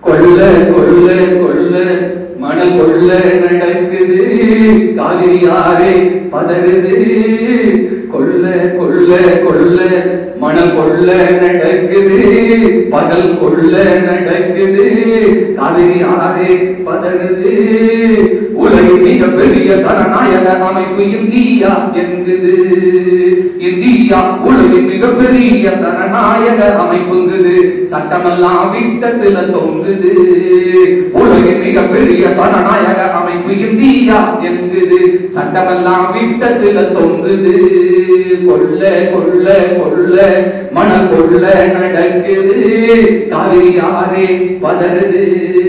கொள்ள கொள்ள கொள்ள மணல் கொள்ள நடக்குது காவிரி ஆறே பதறுது கொள்ள கொள்ள கொள்ள மணல் கொள்ள நடக்குது பகல் கொள்ள நடக்குது காவிரி ஆறே பதறுது உலகின் மிகப்பெரிய சரணாயக அமைப்பு இந்தியா என்குது இந்தியா உலகின் மிகப்பெரிய சரணாயக அமைப்புங்குது சட்டமெல்லாம் விட்டத்துல தொங்குது உலகின் மிகப்பெரிய சரணாயக அமைப்பு இந்தியா என்குது சட்டமெல்லாம் விட்டத்துல தொங்குது கொள்ள கொள்ள கொள்ள மன கொள்ள நடக்குது காவிரி ஆறே பதறுது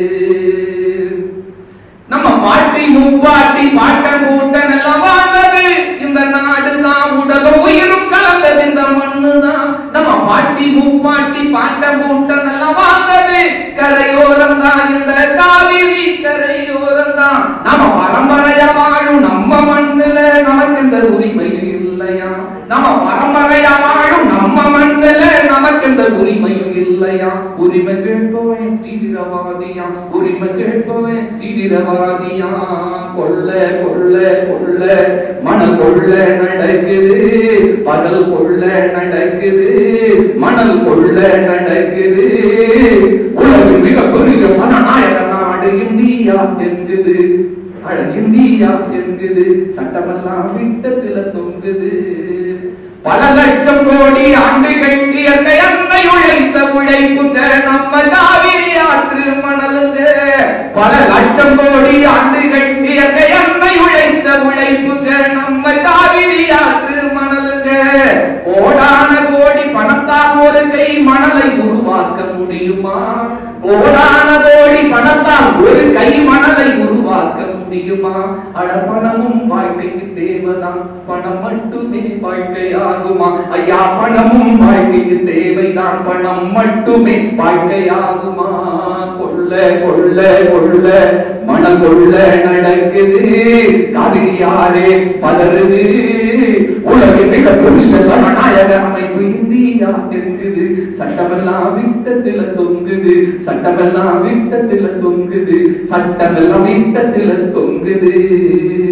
நம்ம பாட்டி முப்பாட்டி பாட்டன் கூட்டன் எல்லாம் வாழ்ந்தது இந்த நாடு தான் உடலும் உயிரும் கலந்தது இந்த மண்ணு தான் நம்ம பாட்டி முப்பாட்டி பாட்டன் கூட்டன் எல்லாம் வாழ்ந்தது கரையோரம் தான் இந்த காவிரி கரையோரம் தான் நம்ம பரம்பரையா வாழும் நம்ம மண்ணுல நமக்கு இந்த உரிமை இல்லையா நம்ம பரம்பரையா வாழும் நம்ம மண்ணுல நமக்கு இந்த உரிமையும் இல்லையா உரிமை கேட்பவன் தீவிரவாதியா உரிமை கேட்பவன் தீவிரவாதியா கொள்ள கொள்ள கொள்ள மணல் கொள்ள நடக்குது பகல் கொள்ள நடக்குது மணல் கொள்ள நடக்குது உலகின் மிகப்பெரிய சனநாயக நாடு இந்தியா என்குது அட இந்தியா என்குது சட்டமெல்லாம் விட்டத்துல தொங்குது பல லட்சம் கோடி ஆண்டுகள் இயற்கை அன்னை உழைத்த உழைப்புங்க நம்ம காவிரி ஆற்று மணலுங்க பல லட்சம் கோடி ஆண்டுகள் இயற்கை அன்னை உழைத்த உழைப்புங்க நம்ம காவிரி ஆற்று மணலுங்க கோடான கோடி பணத்தால் ஒரு கை மணலை உருவாக்க முடியுமா கோடான கோடி பணத்தால் ஒரு கை மணலை உருவாக்க முடியுமா அட பணமும் வாழ்க்கைக்கு தேவைதான் பணம் மட்டுமே வாழ்க்கையாகுமா ஐயா பணமும் வாழ்க்கைக்கு தேவைதான் பணம் மட்டுமே வாழ்க்கையாகுமா கொள்ள கொள்ள கொள்ள மன கொள்ள நடக்குது காவிரியாரே பதறுது உலகின் மிகப்பெரிய சரணாயக அமைப்பு இந்தியா இருக்குது சட்டமெல்லாம் விட்டத்துல தொங்குது சட்டமெல்லாம் விட்டத்துல தொங்குது சட்டமெல்லாம் விட்டத்துல தொங்குது